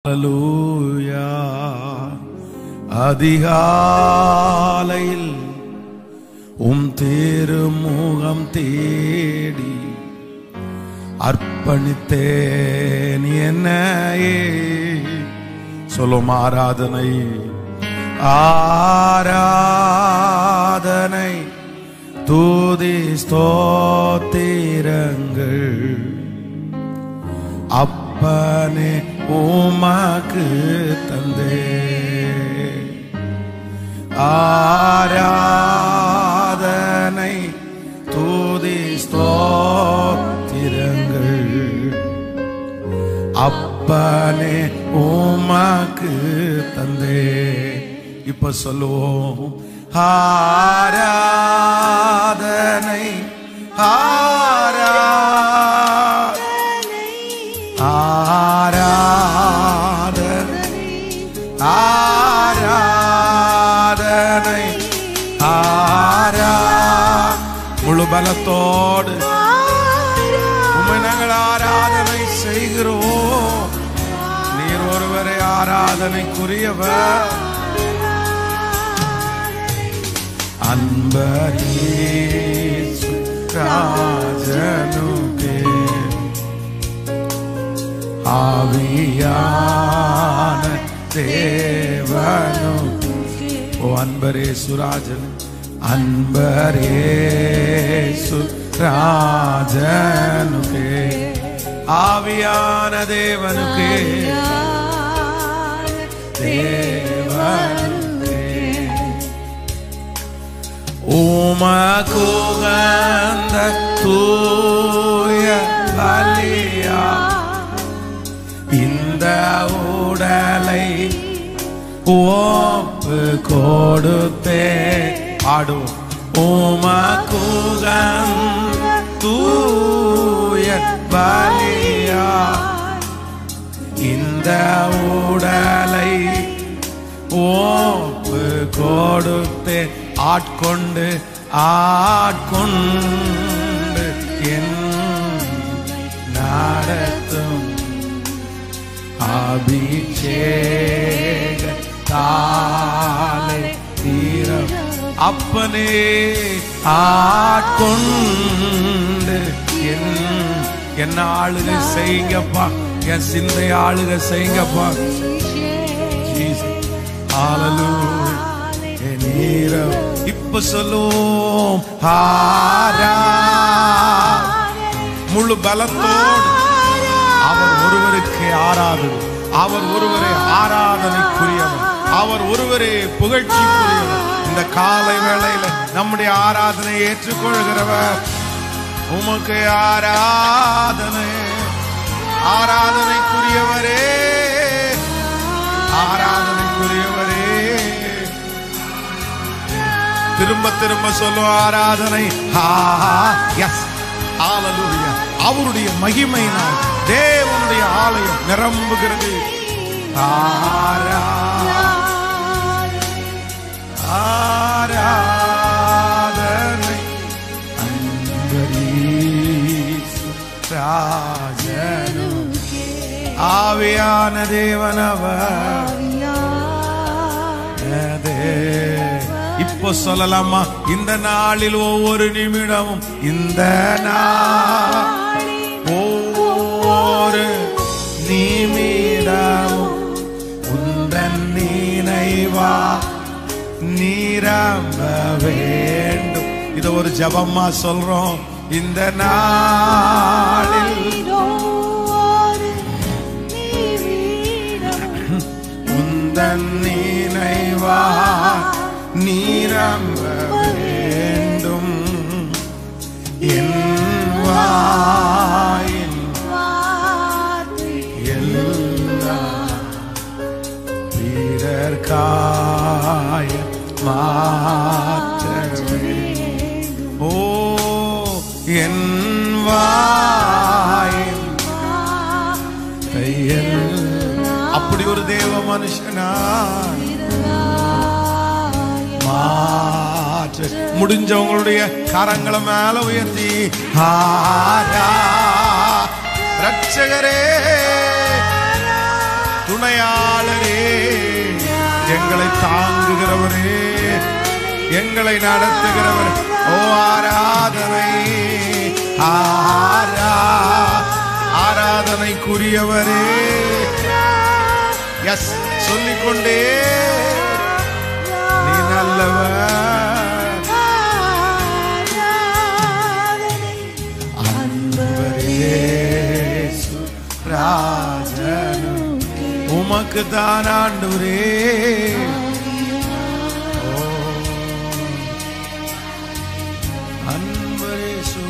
அல்லேலூயா அதிகாலையில் உம் திருமுகம் தேடி அர்ப்பணித்தேன் என்னையே சொல்லும் ஆராதனை ஆராதனை தூதி ஸ்தோத்திரங்கள் அப்பனே உமக்கு தந்தே ஆராதனை தூதி ஸ்தோத்திரங்கள் அப்பனே உமக்கு தந்தே இப்ப சொல்லுவோம் ஆராதனை ஆரா ஆராதனை ஆராதனை ஆரா முழு பலத்தோடு உம்மை நாங்கள் ஆராதனை செய்கிறோம் நீர் ஒருவரை ஆராதனைக்குரியவர் அன்பரீசு ராஜனுக்கே ஆவியான தேவனு ஓ அன்பரே சுராஜன் அன்பரே சுராஜனுக்கே ஆவியான தேவனுக்கே தேவனுக்கே உமக்குகந்த தூய பலியா இந்த உடலை ஓப்பு கொடுத்தே ஆடும் உமக்குகந்த தூய பலியா இந்த உடலை ஓப்பு கொடுத்து ஆட்கொண்டு ஆட்கொண்டு என் நடத்தும் அபிஷேக தாலை தீரம் அப்பனே ஆட்கொண்டு என் என்ன ஆளுகை செய்யுங்கப்பா என் சிந்தை ஆளுகை செய்யுங்கப்பா Jesus. Hallelujah. என் ஈரம். இப்ப சொல்லுவோம் ஆரா முழு பலத்தோடு அவர் ஒருவருக்கு ஆராதனை அவர் ஒருவரே ஆராதனைக்குரியவர் அவர் ஒருவரே புகழ்ச்சிக்குரியவர் இந்த காலை வேளையில நம்முடைய ஆராதனை ஏற்றுக்கொள்கிறவர் உமக்கு ஆராதனை ஆராதனைக்குரியவரே ஆராதனைக்குரியவரே திரும்ப திரும்ப சொல்லும் ஆராதனை எஸ் ஹalleluya அவருடைய மகிமையினால் தேவனுடைய ஆலயம் நிரம்புகிறது ஆரா ஆராதனை அன்பரீசு ராஜனு ஆவியான தேவனவர் இப்போ சொல்லலாமா இந்த நாளில் ஒவ்வொரு நிமிடமும் இந்த நாள் ஒவ்வொரு நிமிடமும் உந்தன் நினைவா நீரம்ப வேண்டும் இத ஒரு ஜபமா சொல்றோம் இந்த நாளில் உந்தன் நினைவா நீரம்ப வேண்டும் என் வாயின் எல்லா பிறர்காய மாற்ற ஓ என் வாயின் கையில் அப்படி ஒரு தேவ மனுஷனா மாற்று முடிஞ்சவங்களுடைய கரங்களை மேல உயர்த்தி ஆரா ரட்சகரே உண்மையாளரே எங்களை தாங்குகிறவரே எங்களை நடத்துகிறவர் ஓ ஆராதனை ஆரா ஆராதனைக்குரியவரே எஸ் சொல்லிக்கொண்டே நீ நல்லவர் அன்பரேசு ராஜனு உமக்கு தான் ஆண்டவரே ஓ, அன்பரேசு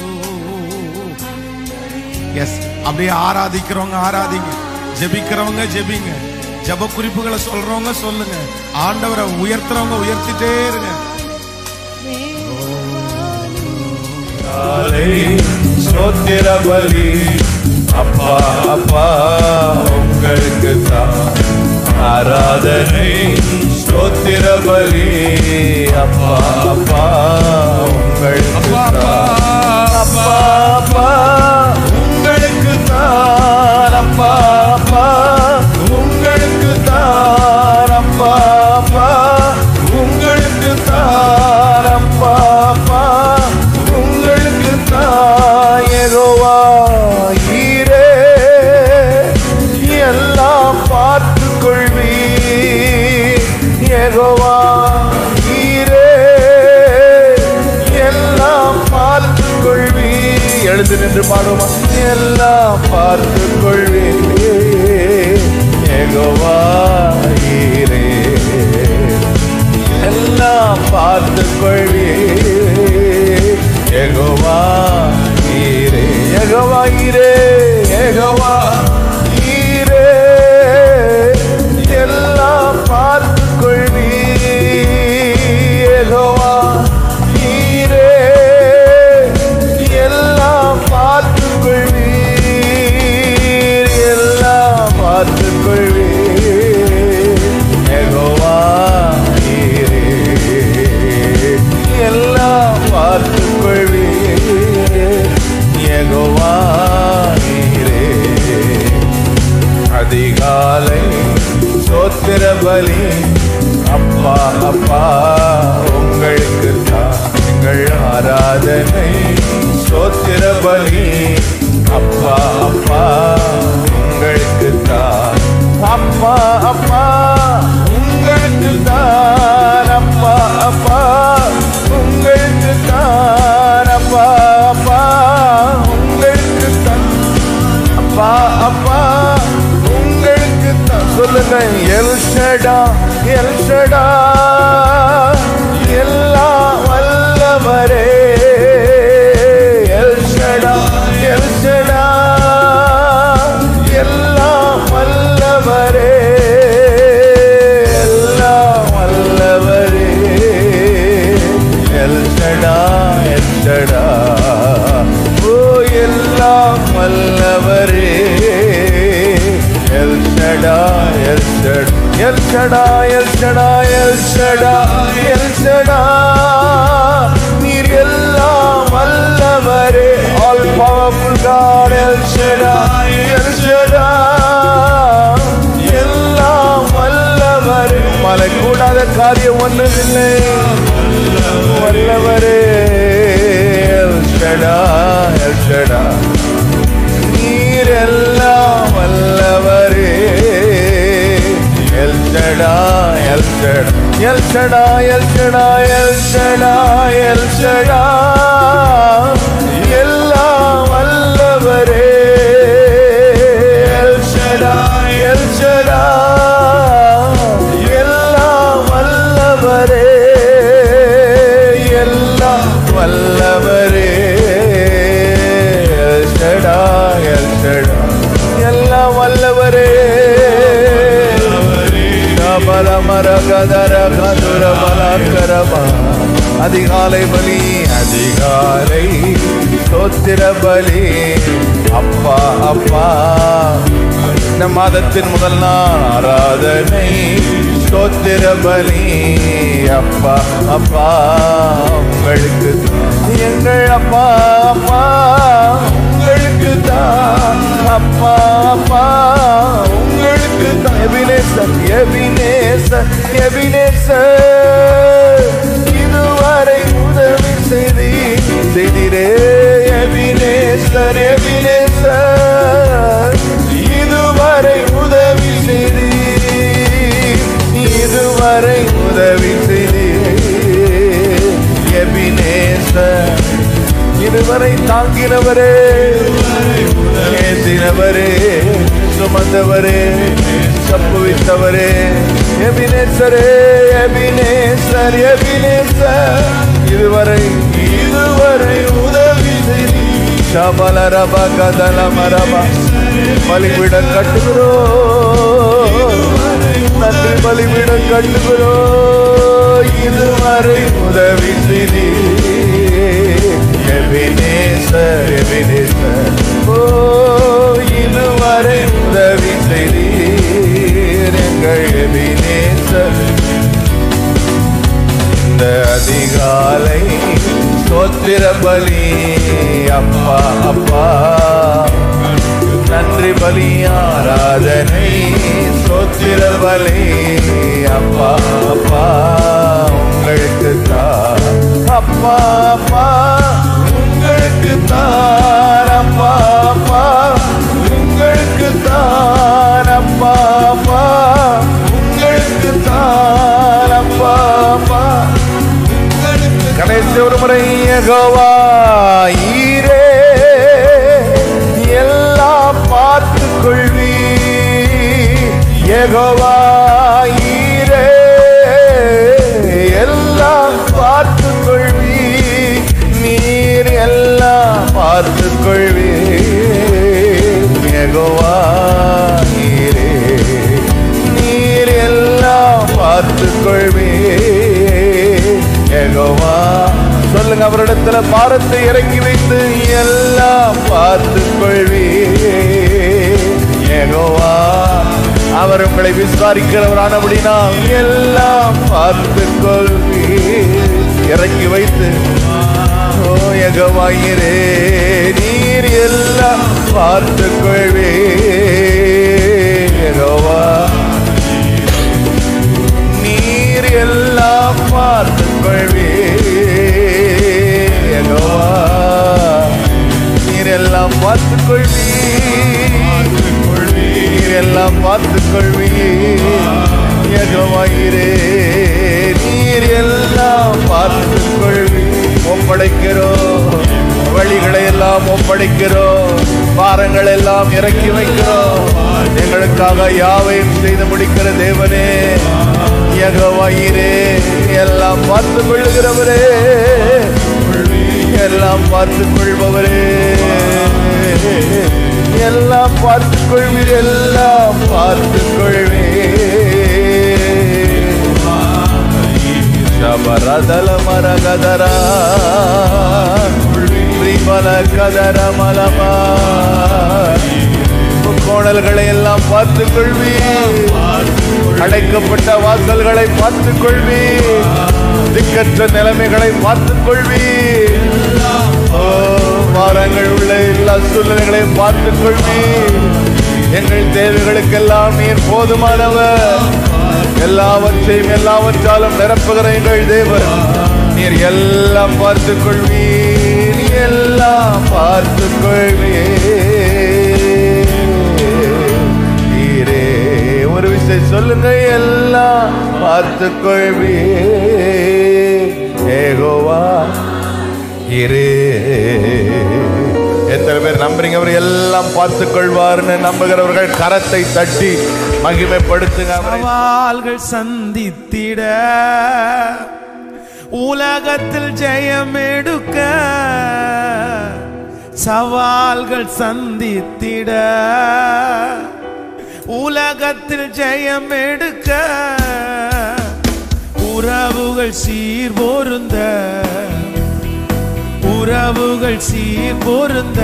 எஸ் அப்படியே ஆராதிக்கிறவங்க ஆராதிங்க ஜெபிக்கிறவங்க ஜெபிங்க ஜெப குறிப்புகளை சொல்றவங்க சொல்லுங்க ஆண்டவரை உயர்த்துறவங்க உயர்த்திட்டே இருங்க காலை ஸ்தோத்திர பலி அப்பா அப்பா உங்களுக்கு தான் ஆராதனை ஸ்தோத்திர பலி அப்பா அப்பா உங்களுக்கு தான் அப்பா அப்பா உங்களுக்கு தான் அப்பா அப்பா உங்களுக்கு தான் அப்பா அப்பா உங்களுக்கு தான் அப்பா அப்பா உங்களுக்கு தான் யெகோவா ஈரே எல்லாம் பார்த்து கொள்வி யெகோவா ஈரே எல்லாம் பார்த்து கொள்வி எழுந்து நின்று பாடுமா எல்லாம் பார்த்து கொள்வி யெகோவா ஈரே எல்லாம் பார்த்து கொள்வி எகோவா ஈரே எகோவா ஈரே எகோவா ஈரே எல்லாம் பார்த்து கொள்வி எகோவா ஈரே எல்லாம் பார்த்து கொள்வி எல்லாம் பார்த்து கொள்வி யெகோவா ஈரே எல்லாம் பார்த்து கொள்வி யெகோவா ஈரே அதிகாலை சோத்திர பலி அப்பா அப்பா உங்களுக்கு தான் எங்கள் ஆராதனை சோத்திர பலி அப்பா அப்பா உங்களுக்கு தான் அப்பா அப்பா உங்களுக்கு தான் அப்பா அப்பா உங்களுக்கு தான் அப்பா அப்பா உங்களுக்கு தான் அப்பா அப்பா உங்களுக்கு தான் சொல்லுங்க எல்ஷடா எல்ஷடா எல்லாம் வல்லவரே எல்ஷடா எல்ஷடா எல்லாம் வல்லவரே எல்லாம் வல்லவரே எல்ஷடா எல்ஷடா ஓ எல்லாம் வல்லவரே எல்ஷடா எல்ஷடா எல்ஷடா எல்ஷடா எல்ஷடா எல்ஷடா நீர் எல்லாம் வல்லவரே all powerful God El Shaddai El Shaddai எல்லாம் வல்லவரே மலை கூடாத காரியம் ஒன்றும் இல்லை வல்லவரே எல்ஷடா எல்ஷடா நீரெல்லாம் வல்லவரே எல்ஷடா எல்ஷடா எல்ஷடா எல்ஷடா எல்ஷடா எல்ஷடா எல்லாம் வல்லவரே எல்ஷடா எல்ஷடா எல்லாம் வல்லவரே எல்லாம் வல்லவரே எல்ஷடா எல்ஷடா எல்லாம் வல்லவரே கபல மரகதர கதுர பலாக்கரமா அதிகாலை பலி அதிகாலை சோத்திர பலி அப்பா அப்பா இந்த மாதத்தின் முதல் நாள் ஆராதனை சோத்திர பலி அப்பா அப்பா உங்களுக்கு எங்கள் அப்பா அப்பா உங்களுக்கு தான் அப்பா அப்பா உங்களுக்கு உங்களுக்கு எபினேசர் எபினேசர் எபினேசர் இதுவரை உதவி செய்தி செய்திரே எபினேசர் எபினேசர் இதுவரை உதவி செய்தி இதுவரை உதவி செய்தி எபினேசர் இதுவரை தாங்கினவரே ஏந்தினவரே சுமந்தவரே தப்புவித்தவரே எபினேசரே எபினேசர் எபினேசர் இதுவரை இதுவரை உதவி செய்தி சபலரப கதல மரப பலிபிடம் கட்டுகிறோம் நன்றி பலிபிடம் கட்டுகிறோம் இதுவரை உதவி செய்தி எபினேசர் எபினேசர் ஓ இதுவரை உதவி செய்தீர் எங்கள் எபினேசர் இந்த அதிகாலை சோத்திர பலி அப்பா அப்பா நன்றி பலி ஆராதனை சோத்திர பலி அப்பா அப்பா உங்களுக்கு தான் அப்பா அப்பா உங்களுக்கு தான் அப்பா அப்பா உங்களுக்கு தான் அப்பா அப்பா உங்களுக்கு தான் அப்பா அப்பா கடைசி ஒரு முறை யெகோவா ஈரே எல்லாம் பார்த்து கொள்வி யெகோவா ஈரே எல்லாம் பார்த்து கொள்வி நீர் எல்லாம் பார்த்து கொள்வி யெகோவா ஈரே நீர் எல்லாம் பார்த்து கொள்வி யெகோவா சொல்லுங்க அவரிடத்துல பாரத்தை இறக்கி வைத்து எல்லாம் பார்த்து கொள்வி யெகோவா அவர் உங்களை விசாரிக்கிறவரானபடினா எல்லாம் பார்த்து கொள்வி இறக்கி வைத்து ஓ யெகோவாயிரே நீர் எல்லாம் பார்த்து கொள்வி யெகோவா நீர் எல்லாம் பார்த்து கொள்வி யெகோவா நீர் எல்லாம் பார்த்து கொள்வி நீர் எல்லாம் பார்த்து கொள்வி யெகோவாயிரே நீர் எல்லாம் பார்த்து கொள்வி ஒப்படைக்கிறோம் வழிகளை எல்லாம் ஒப்படைக்கிறோம் பாரங்கள் எல்லாம் இறக்கி வைக்கிறோம் எங்களுக்காக யாவையும் செய்து முடிக்கிற தேவனே யகவாயிரே எல்லாம் பார்த்து கொள்ளுகிறவரே எல்லாம் பார்த்து கொள்பவரே எல்லாம் பார்த்து கொள்வீர் எல்லாம் பார்த்து கொள்வே ಶಬರದಲ ಮರಗದರ ತ್ರಿಬಲ கதர மலம கோணல்களை எல்லாம் பார்த்து கொள்வி அடைக்கப்பட்ட வாசல்களை பார்த்து கொள்வி திக்கற்ற நிலைமைகளை பார்த்து கொள்வி ஓ வாரங்கள் உள்ள எல்லா சூழ்நிலைகளையும் பார்த்து கொள்வி எங்கள் தேவைகளுக்கெல்லாம் நீர் போதுமானவர் எல்லாவற்றையும் எல்லாவற்றாலும் நிரப்புகிற எங்கள் தேவன் நீர் எல்லாம் பார்த்து கொள்வீர் நீ எல்லாம் பார்த்து கொள்வீரே ஒரு விஷயம் சொல்லுங்க எல்லாம் பார்த்து கொள்வீர் ஏகோவா இரு எத்தனை பேர் நம்புறீங்க அவர் எல்லாம் பார்த்து கொள்வார்னு நம்புகிறவர்கள் கரத்தை தட்டி மகிமைப்படுத்துங்க அவரை சவால்கள் சந்தித்திட உலகத்தில் ஜெயம் எடுக்க சவால்கள் சந்தித்திட உலகத்தில் ஜெயம் எடுக்க உறவுகள் சீர் பொருந்த உறவுகள் சீர் பொருந்த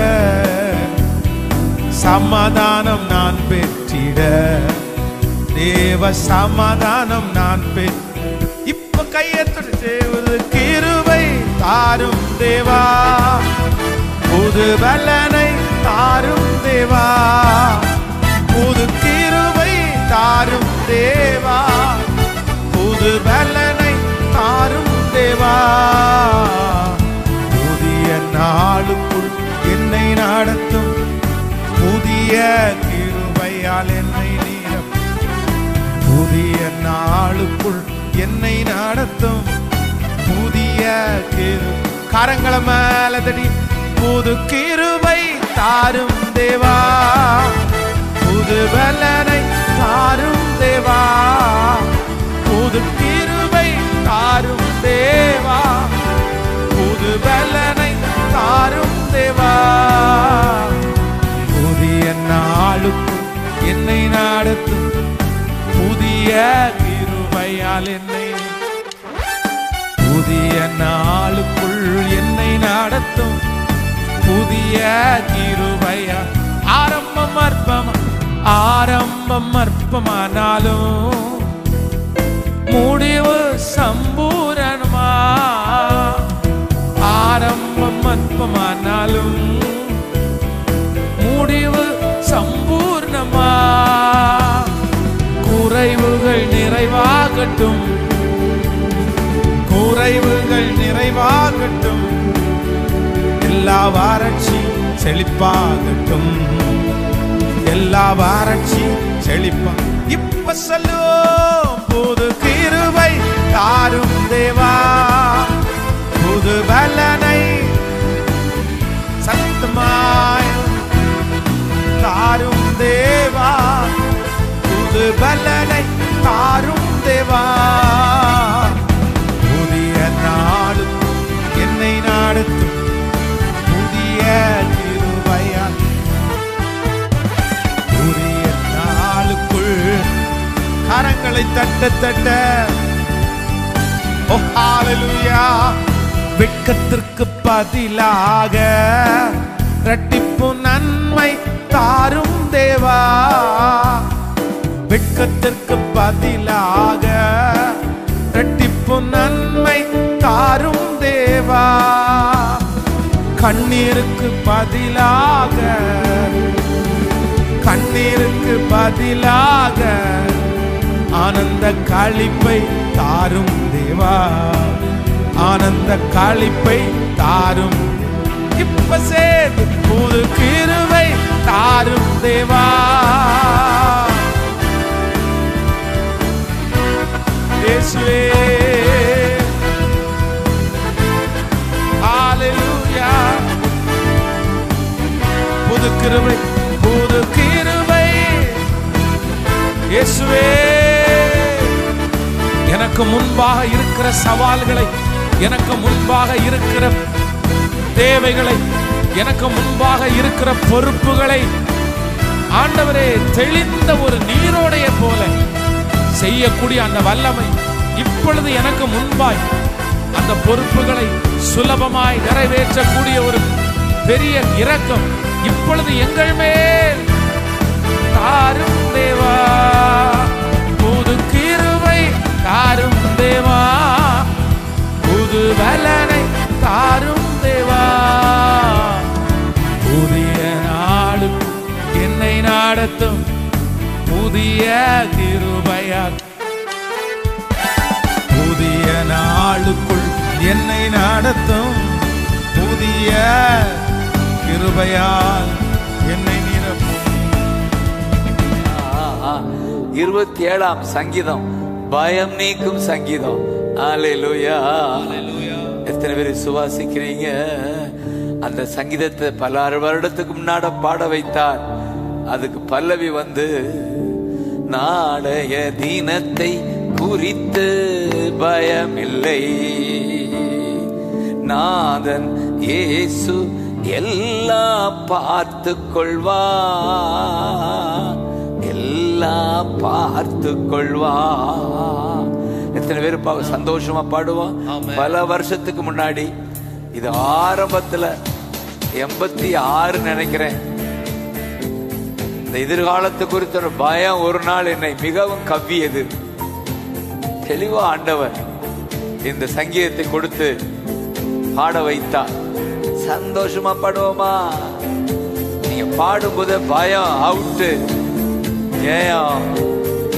சமாதானம் நான் பெற்றிட தேவ சமாதானம் நான் பெற் இப்ப கையத்தொடு செய்வது கிருபை தாரும் தேவா புது பலனை தாரும் தேவா புது கிருபை தாரும் தேவா புது பலனை தாரும் தேவா புதிய நாளுக்குள் என்னை நடத்தும் புதிய கிருபையால் என்னை நீரம் புதிய நாளுக்குள் என்னை நடத்தும் புதிய கிரு கரங்களை மேல தடி புது கிருபை தாரும் தேவா புது பலனை தாரும் தேவா புது கிருபை தாரும் தேவா புது பலனை தாரும் தேவா புதிய நாளுக்குள் என்னை நடத்தும் புதிய கிருபையால் என்னை புதிய நாளுக்குள் என்னை நடத்தும் புதிய கிருபையா ஆரம்பம் அற்பம் ஆரம்பம் அற்பமானாலும் முடிவு சம்பூரணமா ஆரம்பம் அற்பமானாலும் முடிவு சம்பூர்ணமா குறைவுகள் நிறைவாகட்டும் குறைவுகள் நிறைவாகட்டும் எல்லா வறட்சி செழிப்பாகட்டும் எல்லா வறட்சி செழிப்பா இப்ப சொல்லுவோம் புது கிருபை தாரும் தேவா புது பலனை சத்தமாய் தாரும் தேவா புது பலனை தாரும் தேவா புதிய நாளும் என்னை நடத்தும் புதிய கிருபையால் புதிய நாளுக்குள் கரங்களை தட்ட தட்ட ஓ ஹalleluya வெட்கத்திற்கு பதிலாக இரட்டிப்பு நன்மை தாரும் தேவா வெட்கத்திற்கு பதிலாக இரட்டிப்பு நன்மை தாரும் தேவா கண்ணீருக்கு பதிலாக கண்ணீருக்கு பதிலாக ஆனந்த களிப்பை தாரும் தேவா ஆனந்த களிப்பை தாரும் இப்ப சேர்ந்து புது கிருவை தாரும் தேவா இயேசுவே ஹalleluya புது கிருபை புது கிருபை இயேசுவே எனக்கு முன்பாக இருக்கிற சவால்களை எனக்கு முன்பாக இருக்கிற தேவைகளை எனக்கு முன்பாக இருக்கிற பொறுப்புகளை ஆண்டவரே தெளிந்த ஒரு நீரோடைய போல செய்யக்கூடிய அந்த வல்லமை இப்பொழுது எனக்கு முன்பாய் அந்த பொறுப்புகளை சுலபமாய் நிறைவேற்றக்கூடிய ஒரு பெரிய இரக்கம் இப்பொழுது எங்கள் மேல் தாரும் தேவா புது கிருபை தாரும் தேவா புது பலனை தாரும் தேவா புதிய நாளும் என்னை நடத்தும் புதிய கிருபையா புதிய நாளுக்குள் என்னை நடத்தும் புதிய கிருபையால் என்னை நிரப்பும் இருபத்தி ஏழாம் சங்கீதம் பயம் நீக்கும் சங்கீதம் ஹalleluya எத்தனை பேர் சுவாசிக்கிறீங்க அந்த சங்கீதத்தை பல வருடத்துக்கு முன்னாட பாட வைத்தார் அதுக்கு பல்லவி வந்து நாளைய தினத்தை குறித்து பயமில்லை நாதன் இயேசு எல்லாம் பார்த்து கொள்வா எல்லாம் பார்த்து கொள்வா எத்தனை பேர் பா- சந்தோஷமா பாடுவோம் பல வருஷத்துக்கு முன்னாடி இது ஆரம்பத்துல எண்பத்தி ஆறு நினைக்கிறேன் இந்த எதிர்காலத்து குறித்த ஒரு பயம் ஒரு நாள் என்னை மிகவும் கவ்வியது தெளிவா ஆண்டவர் இந்த சங்கீதத்தை கொடுத்து பாட வைத்தார் சந்தோஷமா பாடுவோமா நீங்க பாடும்போது பயம் அவுட்டு ஜெயம்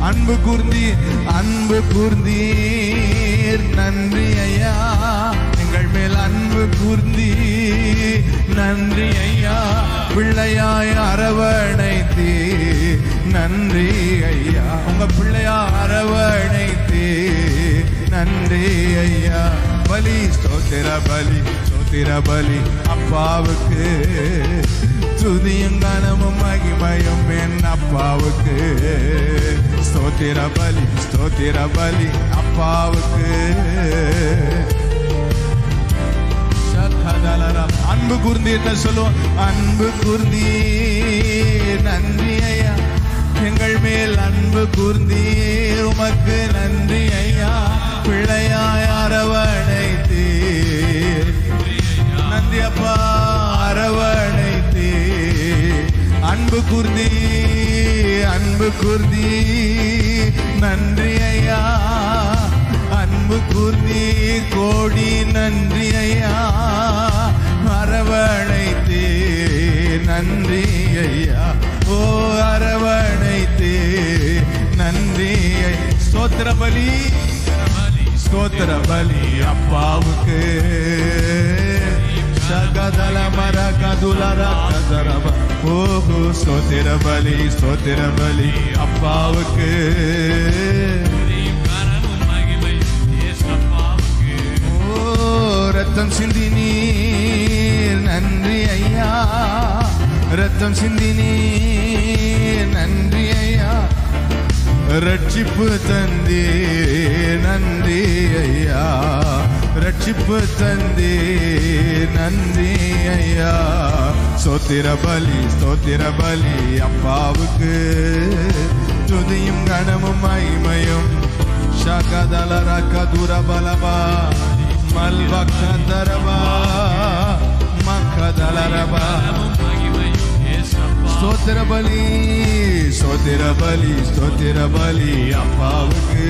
அன்பு கூர்ந்தி அன்பு கூர்ந்தீர் நன்றி ஐயா எங்கள் மேல் அன்பு கூர்ந்தி நன்றி ஐயா பிள்ளையாய் அரவணைத்தீ நன்றி ஐயா உங்க பிள்ளையா அரவணைத்தீ நன்றி ஐயா பலி ஸ்தோத்திர பலி ஸ்தோத்திர பலி அப்பாவுக்கு துதியும் கனமும் மகிமையும் என் அப்பாவுக்கு ஸ்தோத்திர பலி ஸ்தோத்திர பலி அப்பாவுக்கு சகதலரம். அன்பு கூர்ந்தீர்னு சொல்லுவோம் அன்பு கூர்ந்தீ நன்றி ஐயா எங்கள் மேல் அன்பு கூர்ந்தீர் உமக்கு நன்றி ஐயா பிள்ளையாய் அரவணைத்தீர் நன்றி அப்பா அரவணைத்தீ அன்பு கூர்ந்தி அன்பு கூர்ந்தி நன்றி ஐயா அன்பு கூர்ந்தி கோடி நன்றி ஐயா அரவணைத்தே நன்றி ஐயா ஓ அரவணைத்தே நன்றி ஐயா. ஸ்தோத்திர பலி ஸ்தோத்திர பலி அப்பாவுக்கு சகதல மர கதுலர கதரப ஓஹோ ஸ்தோத்திர பலி ஸ்தோத்திர பலி அப்பாவுக்கு ஓ ரத்தம் சிந்தி நீர் நன்றி ஐயா ரத்தம் சிந்தி நீர் நன்றி ஐயா ரட்சிப்பு தந்தே நன்றி ஐயா ரட்சிப்பு தந்தே நன்றி ஐயா ஸ்தோத்திர பலி ஸ்தோத்திர பலி அப்பாவுக்கு துதியும் கணமும் மகிமையும் ಶಕದಲರ ಕದುರ ಬಲಬ ಮಲ್ಬಕದರಬ ಮಕ್ಕದಲರಬ ஸ்தோத்திர பலி ஸ்தோத்திர பலி ஸ்தோத்திர பலி அப்பாவுக்கு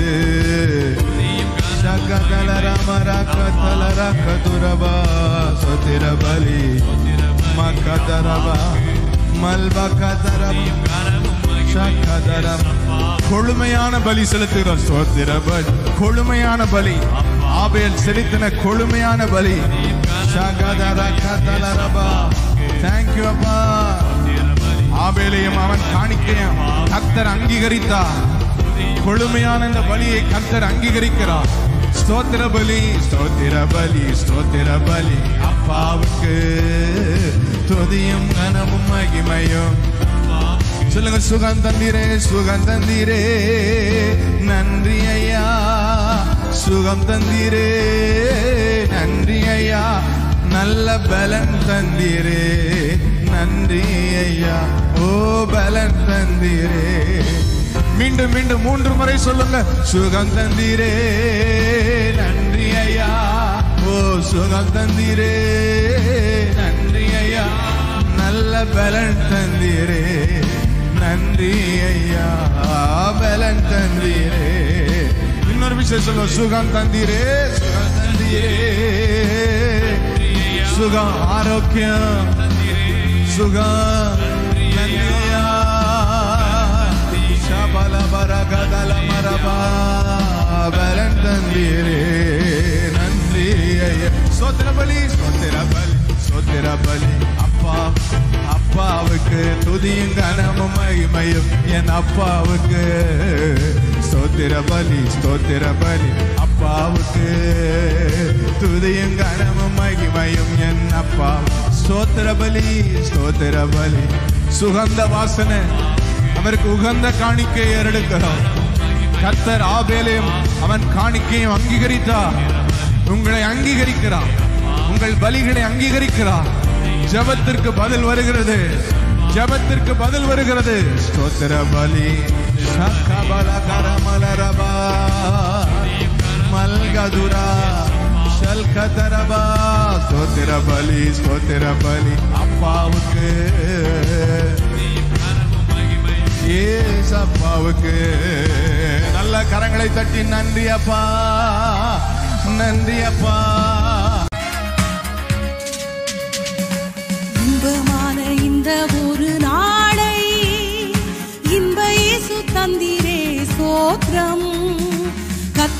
சகதலர மரக்கதலர கதுரபா ஸ்தோத்திர பலி மக்கதரப மல்பகதரப சகதரப கொழுமையான பலி செலுத்துகிறோம் ஸ்தோத்திர பலி கொழுமையான பலி ஆபேல் செலுத்தின கொழுமையான பலி சகதர கதலரபா தேங்க்யூ அப்பா ஆபேலையும் அவன் காணிக்கையும் கத்தர் அங்கீகரித்தார் கொழுமையான இந்த பலியை கத்தர் அங்கீகரிக்கிறார் ஸ்தோத்திர பலி ஸ்தோத்திர பலி ஸ்தோத்திர பலி அப்பாவுக்கு துதியும் கனமும் மகிமையும் சொல்லுங்க சுகம் தந்தீரே சுகம் தந்தீரே நன்றி ஐயா சுகம் தந்தீரே நன்றி ஐயா நல்ல பலன் தந்தீரே நன்றி ஐயா ஓ பலன் தந்தீரே மீண்டும் மீண்டும் மூன்று முறை சொல்லுங்க சுகம் தந்தீரே நன்றி ஐயா ஓ சுகம் தந்தீரே நன்றி ஐயா நல்ல பலன் தந்தீரே நன்றி ஐயா பலன் தந்தீரே இன்னொரு விஷயம் சொல்லுங்க சுகம் தந்தீரே சுகம் தந்தீரே சுகம் ஆரோக்கியம் சுகம் நன்றியா ಶಬಲ ಬರಗದಲ ಮರಬ ಬಲನ್ ತಂದಿರೇ நன்றி ஐயா சோத்திர பலி சோத்திர பலி சோத்திர பலி அப்பா அப்பாவுக்கு துதியும் கனமும் மகிமையும் என் அப்பாவுக்கு ஸ்தோத்திர பலி ஸ்தோத்திர பலி அப்பாவுக்கு துதியும் கனமும் மகிமையும் என் அப்பா ஸ்தோத்திர பலி ஸ்தோத்திர பலி சுகந்த வாசனை அவருக்கு உகந்த காணிக்கை ஏறெடுக்கிறோம் கர்த்தர் ஆபேலையும் அவன் காணிக்கையும் அங்கீகரித்தார் உங்களை அங்கீகரிக்கிறார் உங்கள் பலிகளை அங்கீகரிக்கிறார் ஜெபத்திற்கு பதில் வருகிறது ஜெபத்திற்கு பதில் வருகிறது ஸ்தோத்திர பலி சக்கபல கரமலரபா மல்கதுரா ಶಲ್ಕತರಬಾ ಸ್ತೋತಿರ ಬಲಿ ಸ್ತೋತಿರ ಬಲಿ அப்பாவுக்கு ஏசப்பாவுக்கு நல்ல கரங்களை தட்டி நன்றி அப்பா நன்றி அப்பா இன்பமான இந்த ஒரு நாளை இன்ப இயேசு தந்திரே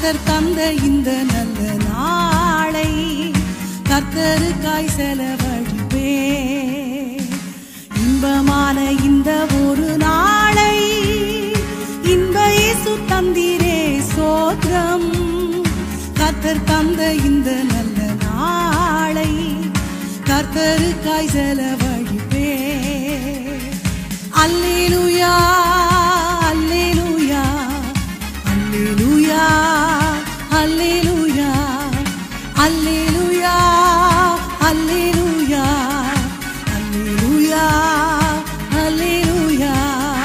கர்த்தர் தந்த இந்த நல்ல நாளை கர்த்தருக்காய் செலவழிப்பே இன்பமான இந்த ஒரு நாளை இன்ப இயேசு தந்தீரே சோத்ரம் கர்த்தர் தந்த இந்த நல்ல நாளை கர்த்தருக்காய் செலவழிப்பே அல்லேலூயா அல்லேலூயா அல்லேலூயா அல்லேலூயா அல்லேலூயா அல்லேலூயா அல்லேலூயா அல்லேலூயா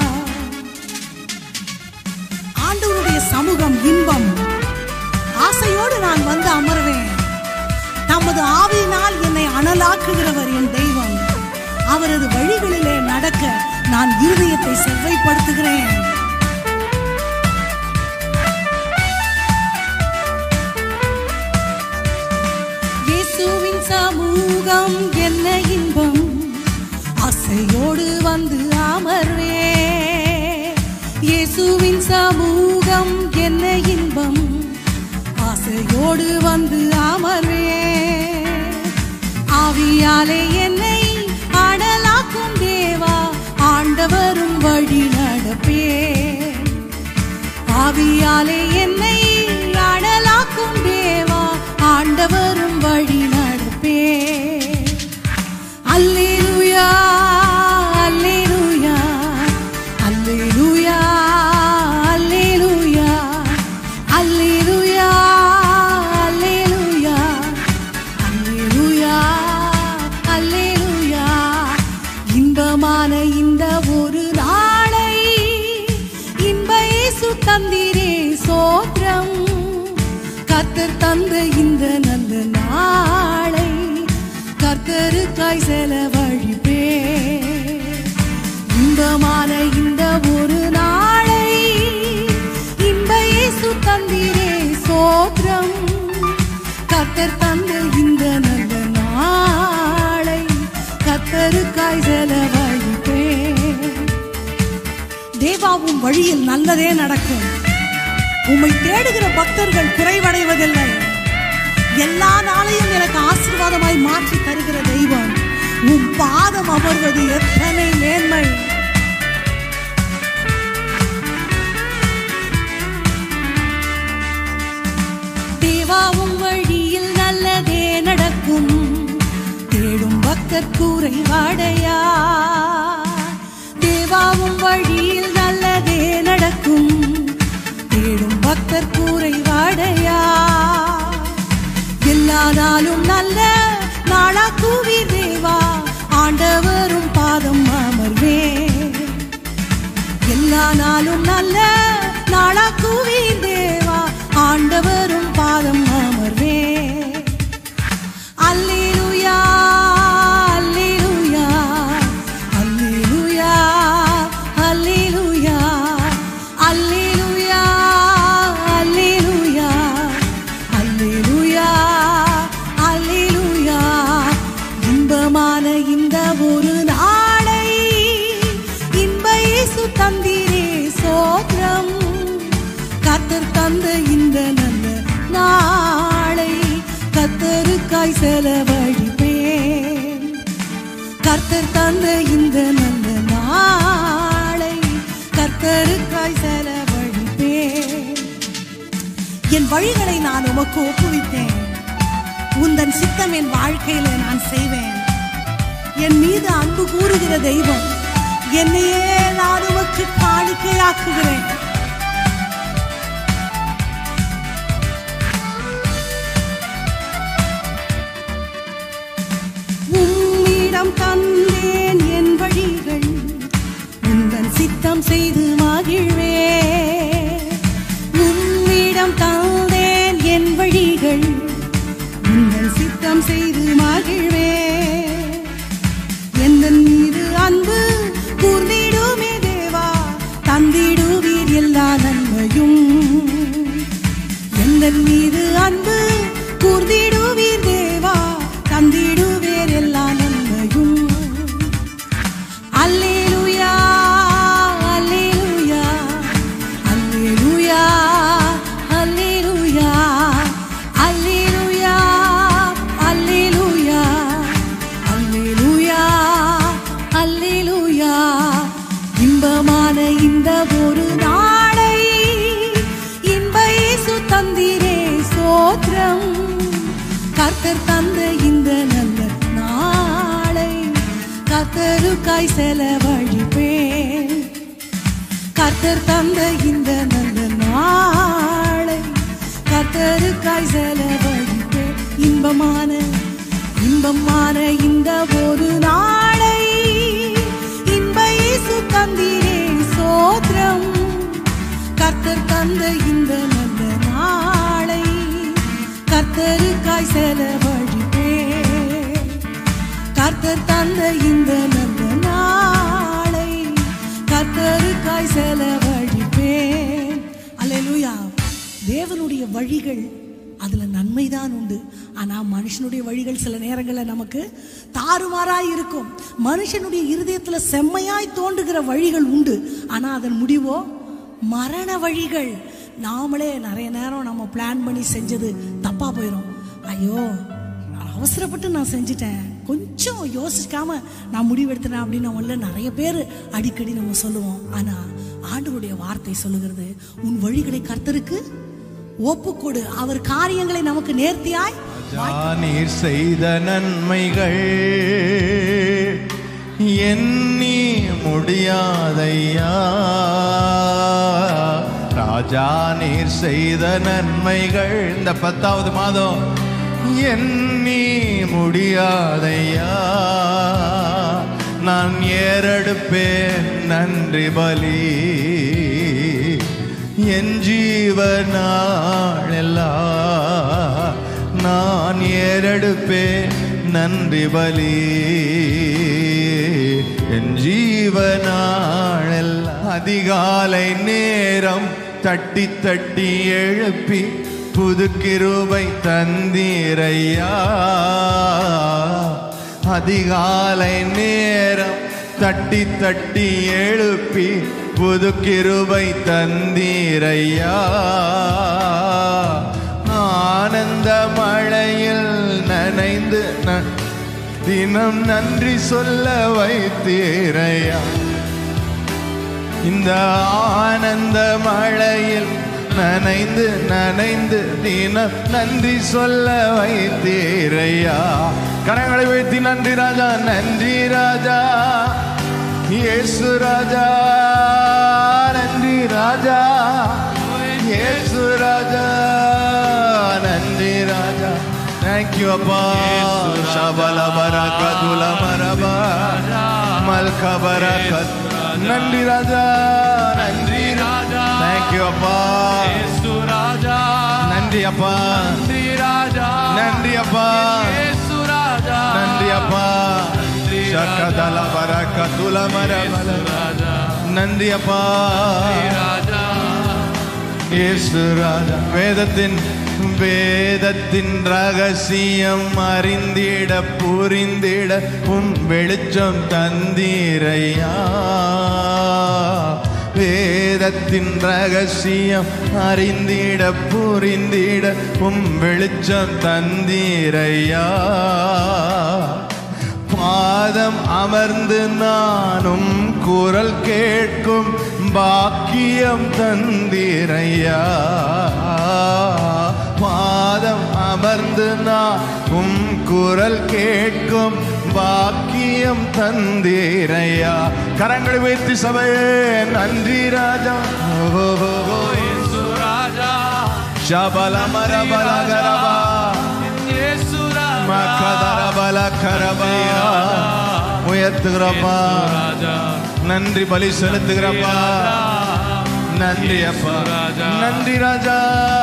ஆண்டவருடைய சமூகம் இன்பம் ஆசையோடு நான் வந்து அமர்வேன் தமது ஆவியினால் என்னை அனலாக்குகிறவர் என் தெய்வம் அவரது வழிகளிலே நடக்க நான் இருதயத்தை செவ்வைப்படுத்துகிறேன் இயேசுவின் சமூகம் என்ன இன்பம் ஆசையோடு வந்து அமர்வே இயேசுவின் சமூகம் என்ன இன்பம் ஆசையோடு வந்து அமர்வே ஆவியாலே என்னை அடலாக்கும் தேவா ஆண்டவரும் வழி நடப்பே ஆவியாலே என்னை அடலாக்கும் தேவா ஆண்டவரும் வழி நடப்பே அல்லேலூயா அல்லேலூயா அல்லேலூயா அல்லேலூயா அல்லேலூயா அல்லேலூயா அல்லேலூயா அல்லேலூயா இன்பமான இந்த ஒரு நாளை இன்ப இயேசு தந்தீரே சோத்ரம் கர்த்தர் தந்த இந்த நல்ல நாளை கர்த்தருக்காய் செலவழிப்பே இன்பமான இந்த ஒரு நாளை இன்ப இயேசு தந்தீரே சோத்ரம் கர்த்தர் தந்த இந்த நல்ல நாளை கர்த்தருக்காய் செலவழிப்பே தேவாவும் வழியில் நல்லதே நடக்கும் உம்மை தேடுகிற பக்தர்கள் குறைவடைவதில்லை எல்லா நாளையும் எனக்கு ஆசீர்வாதமாய் மாற்றி தருகிற தெய்வம் உன் பாதம் அமர்வது எத்தனை மேன்மை தேவாவும் வழியில் நல்லதே நடக்கும் தேடும் பக்தர் கூரை வாடையா தேவாவும் வழியில் நல்லதே நடக்கும் தேடும் பக்தர் கூரை வாடையா எல்லா நாளும் நல்ல நாளா கூவி தேவா ஆண்டவரும் பாதம் அமர்வே எல்லா நாளும் நல்ல நாளா கூவி தேவா ஆண்டவரும் பாதம் அமர்வே அல்லேலூயா அல்லேலூயா அல்லேலூயா அல்லேலூயா அல்லேலூயா அல்லேலூயா அல்லேலூயா அல்லேலூயா இன்பமான இந்த ஒரு நாளை இன்ப இயேசு தந்தீரே சோத்ரம் கத்தர் தந்த இந்த நல்ல நாளை கத்தருக்காய் செலவழிப்பேன் கர்த்தர் தந்த இந்த நல்ல நாளை கர்த்தருக்காய் செலவழிப்பேன் என் வழிகளை நான் உமக்கு ஒப்புவித்தேன் உந்தன் சித்தம் என் வாழ்க்கையில நான் செய்வேன் என் மீது அன்பு கூறுகிற தெய்வம் என்னையே நான் உமக்கு காணிக்கையாக்குகிறேன் உம்மிடம் தந்தேன் என் வழிகள் உந்தன் சித்தம் செய்து மகிழ்வே உம்மிடம் தந்தேன் என் வழிகள் உந்தன் சித்தம் செய்து மகிழ்வே எந்த மீது அன்பு கூர்ந்திடுமே தேவா தந்திடுவீர் எல்லா நன்மையும் எந்த மீது அன்பு கூர்ந்திடுவீர் தேவா தந்திடுவீர் எல்லா நன்மையும் அல்லேலூயா அல்லேலூயா அல்லேலூயா அல்லேலூயா சோத்திரம் கர்த்தர் தந்த இந்த நல்ல நாளை கர்த்தருக்காய் செலவழிப்பேன் கர்த்தர் தந்த இந்த நல்ல நாளை கர்த்தருக்காய் செலவழிப்பேன் இன்பமான இன்பமான இந்த ஒரு நாளை இன்ப இயேசு தந்தீரே சோத்திரம் கர்த்தர் தந்த இந்த நல்ல நாளை கர்த்தருக்காய் செலவழிப்பேன் கர்த்தர் தந்த இந்த நல்ல நாளை கர்த்தருக்காய் செலவழிப்பேன் அல்லேலூயா தேவனுடைய வழிகள் அதுல நன்மைதான் உண்டு ஆனா மனுஷனுடைய வழிகள் சில நேரங்களில் நமக்கு தாறுமாறாய் இருக்கும் மனுஷனுடைய இருதயத்துல செம்மையாய் தோன்றுகிற வழிகள் உண்டு ஆனா அதன் முடிவோ மரண வழிகள் நாமளே நிறைய நேரம் நம்ம பிளான் பண்ணி செஞ்சது தப்பா போயிடும் ஐயோ அவசரப்பட்டு நான் செஞ்சிட்டேன் கொஞ்சம் யோசிக்காம நான் முடிவெடுத்தேன் அப்படின்னு நம்மள நிறைய பேர் அடிக்கடி நம்ம சொல்லுவோம் ஆனா ஆண்டவருடைய வார்த்தை சொல்லுகிறது உன் வழிகளை கர்த்தருக்கு ஒப்புக்கொடு அவர் காரியங்களை நமக்கு நேர்த்தியாய் நீர் செய்த நன்மைகள் எண்ணி முடியாதையா ராஜா நீர் செய்த நன்மைகள் இந்த பத்தாவது மாதம் எண்ணி முடியாதையா நான் ஏறெடுப்பேன் நன்றி பலி என் ஜீவனாளெல்லாம் நான் ஏறெடுப்பேன் நன்றி பலி என் ஜீவனாளெல்லாம் அதிகாலை நேரம் தட்டி தட்டி எழுப்பி புது கிருபை தந்தீரையா அதிகாலை நேரம் தட்டி தட்டி எழுப்பி புது கிருபை தந்தீரையா ஆனந்த மழையில் நனைந்து ந- தினம் நன்றி சொல்ல வைத்தீரையா இந்த ஆனந்த மழையில் நனைந்து நனைந்து தினம் நன்றி சொல்ல வைத்தீரையா கரங்களை வைத்து நன்றி ராஜா நன்றி ராஜா இயேசு ராஜா நன்றி ராஜா இயேசு ராஜா நன்றி ராஜா தேங்க்யூ அப்பா ஷபல பரகதுல மரபா மல்க பரகத் நன்றி ராஜா நன்றி ராஜா தேங்க்யூ அப்பா ராஜா நன்றி அப்பா நன்றி ராஜா நன்றி அப்பா இயேசு ராஜா நன்றி அப்பா நன்றி ஷகதல பரகதுல மரபல ராஜா நன்றி அப்பா ராஜா இயேசு ராஜா வேதத்தின் வேதத்தின் ரகசியம் அறிந்திட புரிந்திட உம் வெளிச்சம் தந்தீரையா வேதத்தின் ரகசியம் அறிந்திட புரிந்திட உம் வெளிச்சம் தந்தீரையா பாதம் அமர்ந்து நானும் குரல் கேட்கும் பாக்கியம் தந்திரையா பாதம் அமர்ந்து நானும் குரல் கேட்கும் பாக்கியம் தந்தீரையா கரங்களை வைத்து சபையே நன்றி ராஜா ஓ, ஓ, ஓ. இயேசு ராஜா ಶಬಲ ಮರ ಬಲ ಗರಬ இயேசு ராஜா ಮಕದರ ಬಲ ಕರಬ உயர்த்துகிறப்ப ராஜா நன்றி பலி செலுத்துகிறப்ப நன்றி அப்பா நன்றி ராஜா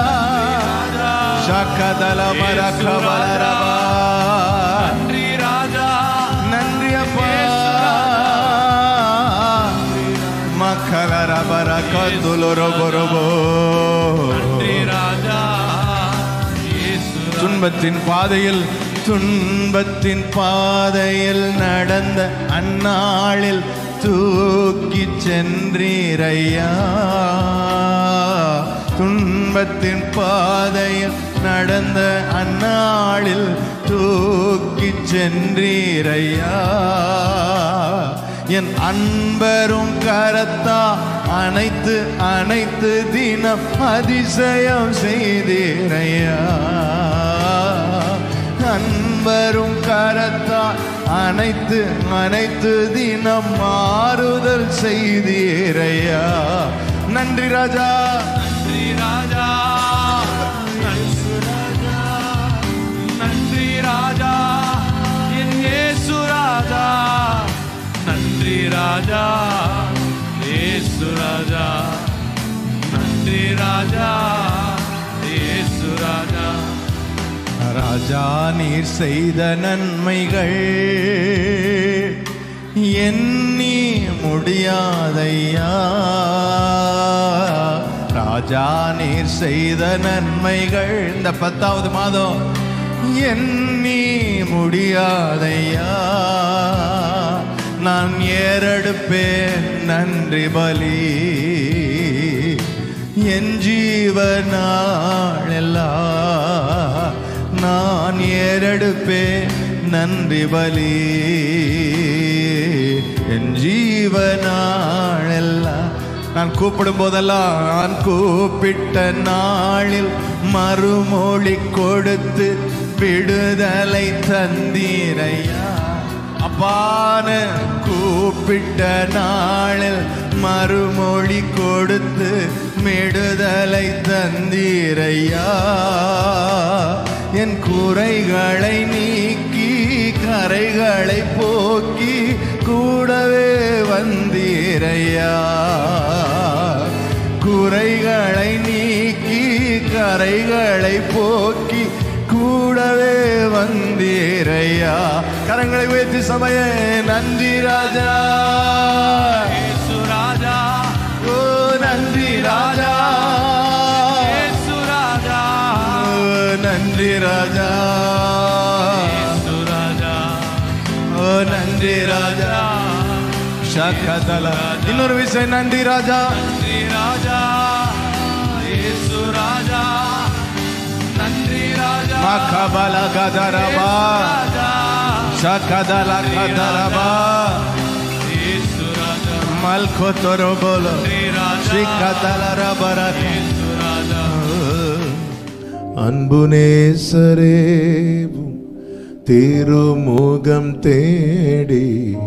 சக்கதல மர கபலரப நன்றி ராஜா நன்றி அப்பா மக்களர பர கந்துலொரு பொறுபோ நன்றி ராஜா இயேசு துன்பத்தின் பாதையில் துன்பத்தின் பாதையில் நடந்த அந்நாளில் தூக்கி சென்றீரையா துன்பத்தின் பாதையில் நடந்த அந்நாளில் தூக்கி சென்றீரையா என் அன்பரும் கரத்தா அனைத்து அனைத்து தினம் அதிசயம் செய்தீரையா அன்பரும் கரத்தா அனைத்து அனைத்து தினம் மாறுதல் செய்தீரையா நன்றி ராஜா நன்றி ராஜா நன்றி ராஜா நன்றி ராஜா என் இயேசு ராஜா நன்றி ராஜா இயேசு ராஜா நன்றி ராஜா இயேசு ராஜா ராஜா நீர் செய்த நன்மைகள் எண்ணி முடியாதையா ராஜா நீர் செய்த நன்மைகள் இந்த பத்தாவது மாதம் எண்ணி முடியாதையா நான் ஏறெடுப்பேன் நன்றி பலி என் ஜீவனாளெல்லாம் நான் ஏறெடுப்பேன் நன்றி பலி என் ஜீவனாளெல்லாம் நான் கூப்பிடும் போதெல்லாம் நான் கூப்பிட்ட நாளில் மறுமொழி கொடுத்து விடுதலை தந்தீரையா அப்பான கூப்பிட்ட நாளில் மறுமொழி கொடுத்து விடுதலை தந்தீரையா என் குறைகளை நீக்கி கரைகளை போக்கி கூடவே வந்தீரையா குறைகளை நீக்கி கரைகளை போக்கி கூடவே வந்தீரையா கரங்களை உயர்த்தி சமய நன்றி ராஜா இயேசு ராஜா ஓ நன்றி ராஜா இயேசு ராஜா ஓ நன்றி ராஜா இயேசு ராஜா ஓ நன்றி ராஜா ஷகதல இன்னொரு விஷயம் நன்றி ராஜா நன்றி ராஜா இயேசு ராஜா நன்றி ராஜா மகபல கதரபா ராஜா ஷகதல கதரபா இயேசு ராஜா மல்கோ தொரோ போலோ நன்றி ராஜா ஷிகதல ரபர இயேசு ராஜா அன்பு நேசரே திருமுகம் தேடி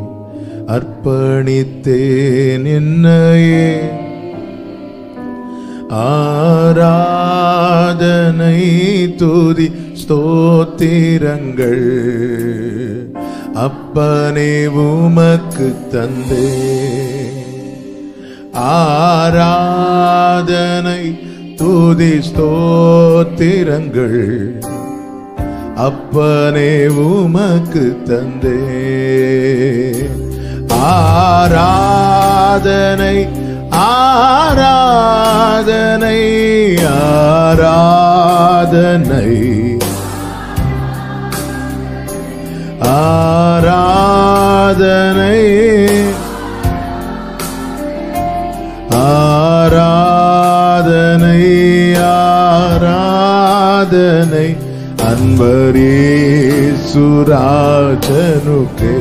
அர்ப்பணித்தேன் என்னையே ஆராதனை துதி ஸ்தோத்திரங்கள் அப்பனே உமக்கு தந்தே ஆராதனை துதி ஸ்தோத்திரங்கள் அப்பனே உமக்கு தந்தே ஆராதனை ஆராதனை ஆராதனை ஆராதனை ஆராதனை ஆராதனை அன்பரே சுராஜனுக்கே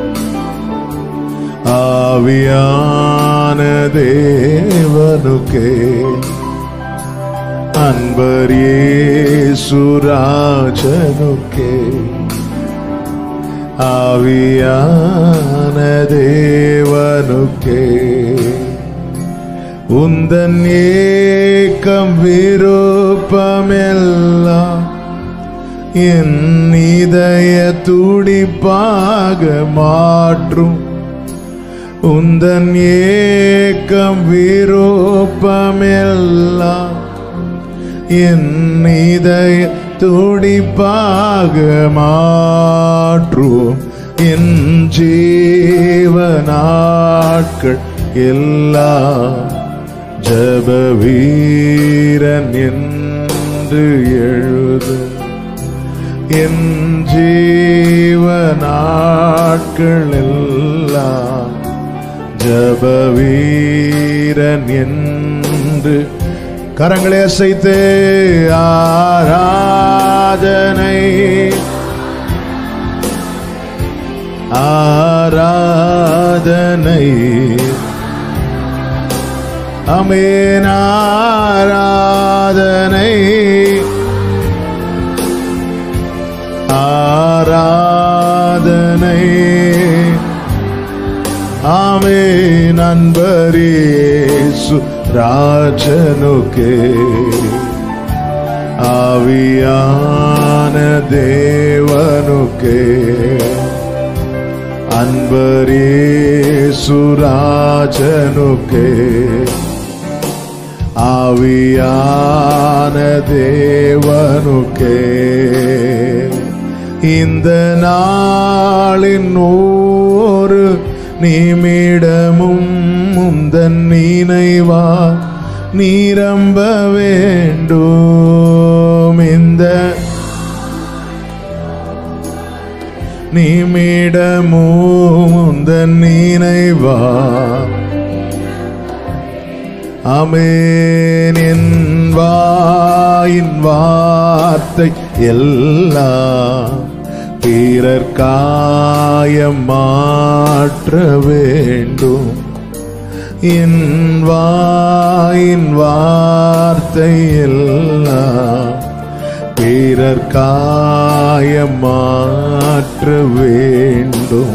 ஆவியான தேவனுக்கே அன்பரே சுராஜனுக்கே ஆவியான தேவனுக்கே உந்தன் ஏக்கம் விருப்பமெல்லாம் என் இதய துடிப்பாக மாற்றும் உந்தன் ஏக்கம் விருப்பமெல்லாம் என் இதய துடிப்பாக மாற்றும் என் ஜீவ நாட்கள் எல்லாம் ஜப வீரன் என்று எழுதும் என் ஜீவ நாட்கள் எல்லாம் ஜப வீரன் என்று கரங்களை அசைத்து ஆராதனை ஆராதனை ஆராதனை அமேன் ஆராதனை ஆராதனை ஆமே நண்பரேசு ராஜனுக்கே ஆவியான தேவனுக்கே அன்பரேசு ராஜனுக்கே ஆவியான தேவனுக்கே இந்த நாளின் ஒரு நிமிடமும் முந்தன் நினைவா நீரம்ப வேண்டும் இந்த நிமிடமும் முந்தன் நினைவா அமேன் என் வாயின் வார்த்தை எல்லாம் பிறர் காயம் மாற்ற வேண்டும் என் வாயின் வார்த்தை எல்லாம் பிறர் காயம் மாற்ற வேண்டும்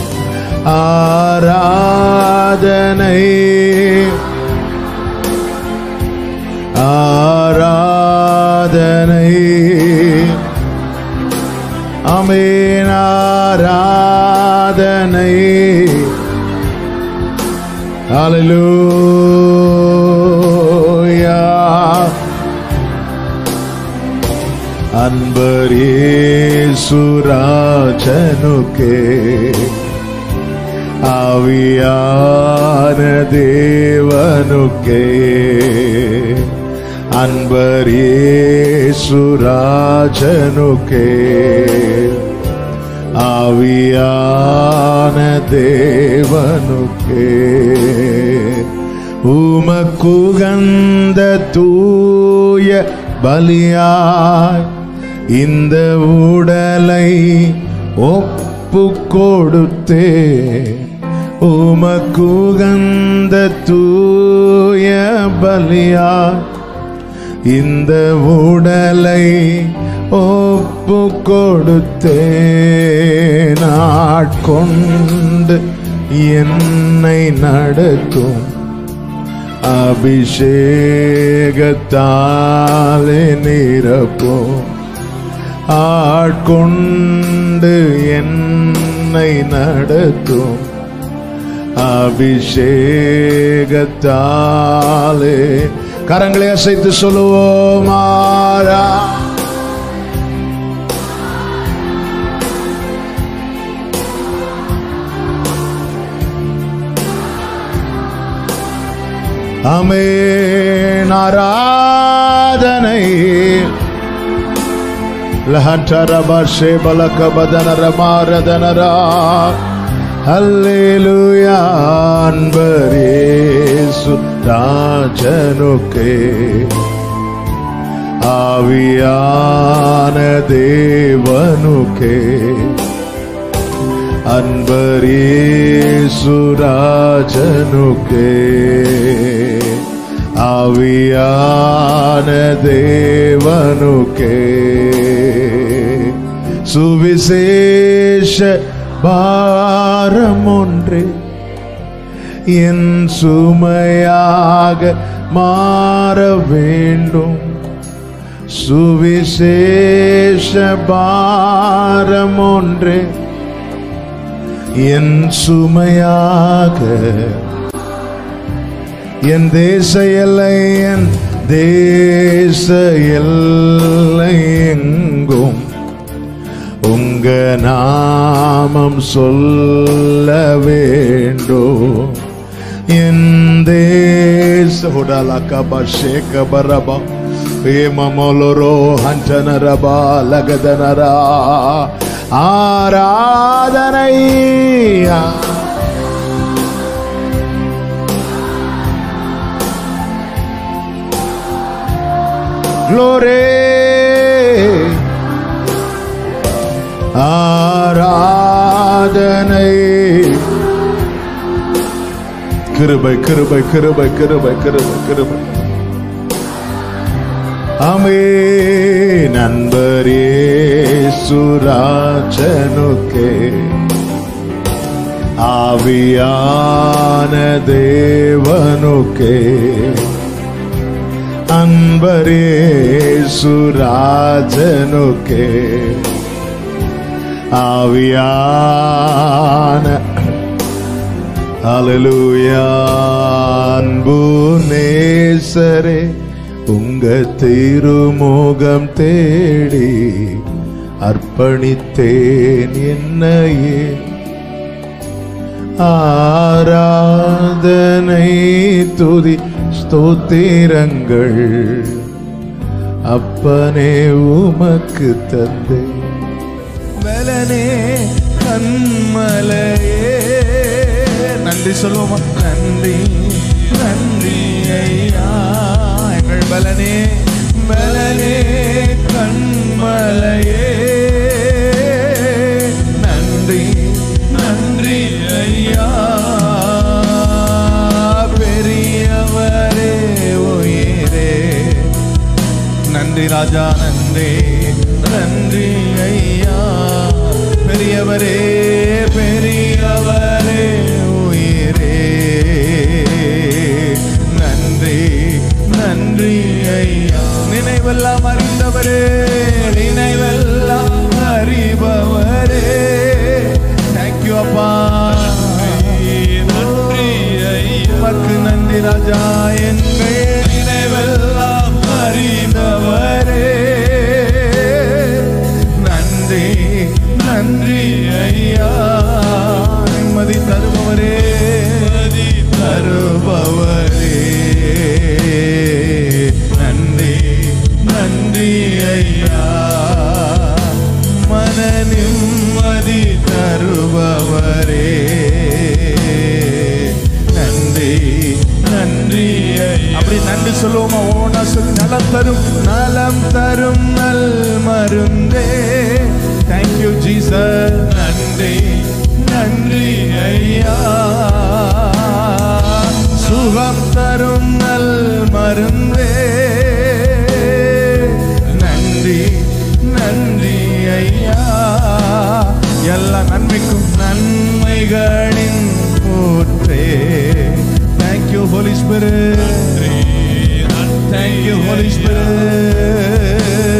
ஆராதனை ஆராதனை அமேன் ஆராதனை ஹalleluya அன்பரே சுராஜனுக்கே ஆவியான தேவனுக்கே அன்பரே சுராஜனுக்கே ஆவியான தேவனுக்கே உமக்குகந்த தூய பலியாய் இந்த உடலை ஒப்பு கொடுத்தே உமக்குகந்த தூய பலியாய் இந்த உடலை ஒப்பு கொடுத்தே நாட்கொண்டு என்னை நடத்தும் அபிஷேகத்தாலே நிரப்பும் ஆட்கொண்டு என்னை நடத்தும் அபிஷேகத்தாலே கரங்களை அசைத்து சொல்லுவோம் ஆரா அமேன் ஆராதனை லஹட்டரபர்ஷே பலகபதனரமாரதனரா அல்லேலூயா அன்பரேசு ராஜனுக்கே ஆவியான தேவனுக்கே அன்பரேசு ராஜனுக்கே ஆவியான தேவனுக்கே சுவிசேஷ பாரம் ஒன்றே என் சுமையாக மாற வேண்டும் சுவிசேஷ பாரம் ஒன்றே என் சுமையாக என் தேச எல்லை என் தேச எல்லை எங்கும் உங்க நாமம் சொல்ல வேண்டும் என் தேச ஹுடலகபஷேக பரபா ஏமமொலரோ ஹஞ்சனரபா லகதனரா ஆராதனை Glory ஆராதனை கிருபை கிருபை கிருபை கிருபை கிருபை கிருபை அமே நண்பரே சுராஜனுக்கே ஆவியான தேவனுக்கே அன்பரே சுராஜனுக்கே ஆவியான அலலுயா அன்பு நேசரே உங்க திருமுகம் தேடி அர்ப்பணித்தேன் என்னையே ஆராதனை துதி ஸ்தோத்திரங்கள் அப்பனே உமக்கு தந்தை பலனே கண்மலையே நன்றி சொல்லுவோமா நன்றி நன்றி ஐயா எங்கள் பலனே பலனே கண்மலையே நன்றி நன்றி ஐயா பெரியவரே உயிரே நன்றி ராஜா நன்றி நன்றி ஐயா பெரியவரே பெரியவரே உயிரே நன்றி நன்றி ஐயா நினைவெல்லாம் அறிந்தவரே நினைவெல்லாம் அறிபவரே தேங்க்யூ அப்பா நன்றி ஐயா உமக்கு நன்றி ராஜா எங்கள் நினைவெல்லாம் அறிந்தவரே நன்றி நன்றி ஐயா நிம்மதி தருபவரே நிம்மதி தருபவரே நன்றி நன்றி ஐயா மன நிம்மதி தருபவரே நன்றி நன்றி அப்படி நன்றி சொல்லுவோமா ஓனா சொல்லி நலம் தரும் நலம் தரும் நல் மருந்தே தேங்க்யூ ஜீசஸ் நன்றி நன்றி ஐயா சுகம் தரும் நல் மருந்தே நன்றி நன்றி ஐயா எல்லா நன்மைக்கும் நன்மைகளின் ஊற்றே thank you Holy Spirit thank you Holy Spirit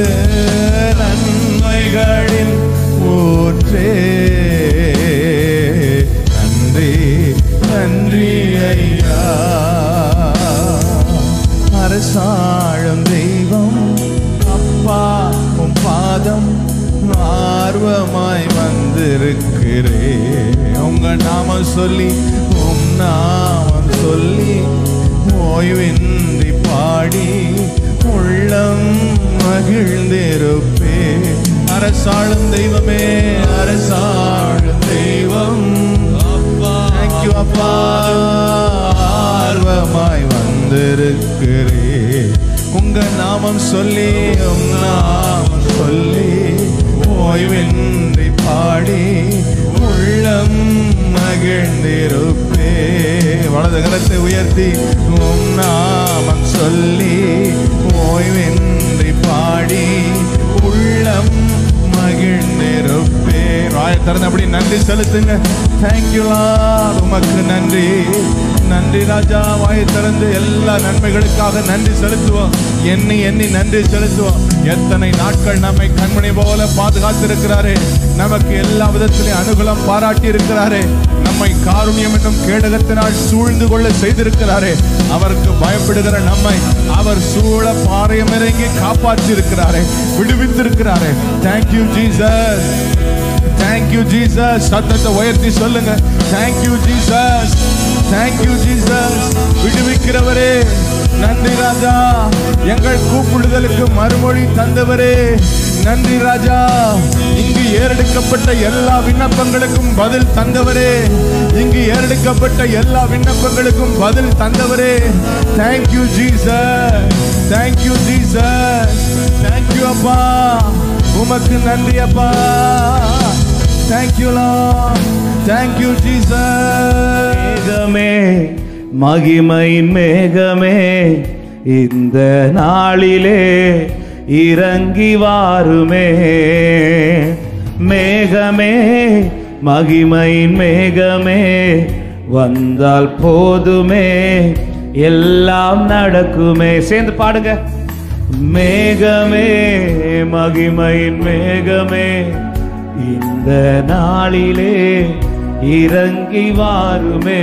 நன்மைகளின் ஊற்றே நன்றி நன்றி ஐயா அரசாழம் தெய்வம் அப்பா உம் பாதம் ஆர்வமாய் வந்திருக்கிறே உங்க நாமம் சொல்லி உம் நாமம் சொல்லி ஓய்வின்றி பாடி உள்ளம் மகிழ்ந்திருப்பே அரசாளும் தெய்வமே அரசாளும் தெய்வம் தேங்க்யூ அப்பா ஆர்வமாய் வந்திருக்கிறே உங்க நாமம் சொல்லி உம் நாமம் சொல்லி ஓய்வின்றி பாடி உள்ளம் மகிழ்ந்திருப்பே வலது கரத்தை உயர்த்தி உம் நாமம் சொல்லி ஓய்வின்றி பாடி உள்ளம் மகிழ்ந்திருப்பே வாய திறந்து அப்படி நன்றி செலுத்துங்க தேங்க்யூலா உமக்கு நன்றி நன்றி ராஜா வாயை திறந்து எல்லா நன்மைகளுக்காக நன்றி செலுத்துவோம் எண்ணி எண்ணி நன்றி செலுத்துவோம் எத்தனை நாட்கள் நம்மை கண்மணி போல பாதுகாத்திருக்கிறாரே நமக்கு எல்லா விதத்திலும் அனுகூலம் பாராட்டி இருக்கிறாரே நம்மை காருண்யம் என்னும் கேடகத்தினால் சூழ்ந்து கொள்ள செய்திருக்கிறாரே அவருக்கு பயப்படுகிற நம்மை அவர் சூழ பாறையம் இறங்கி காப்பாற்றி இருக்கிறாரே விடுவித்திருக்கிறாரே தேங்க்யூ ஜீசஸ் தேங்க்யூ ஜீசஸ் சத்தத்தை உயர்த்தி சொல்லுங்க தேங்க்யூ ஜீசஸ் தேங்க்யூ ஜீசஸ் விடுவிக்கிறவரே நன்றி ராஜா எங்கள் கூப்பிடுதலுக்கு மறுமொழி தந்தவரே நன்றி ராஜா இங்கு ஏறெடுக்கப்பட்ட எல்லா விண்ணப்பங்களுக்கும் பதில் தந்தவரே இங்கு ஏறெடுக்கப்பட்ட எல்லா விண்ணப்பங்களுக்கும் பதில் தந்தவரே thank you Jesus thank you Jesus thank you அப்பா உமக்கு நன்றி அப்பா தேங்க்யூ லார்ட் தேங்க்யூ ஜீசஸ் மேகமே மகிமையின் மேகமே இந்த நாளிலே இறங்கி வாருமே மேகமே மகிமையின் மேகமே வந்தால் போதுமே எல்லாம் நடக்குமே சேர்ந்து பாடுங்க மேகமே மகிமையின் மேகமே இந்த நாளிலே இறங்கி வாருமே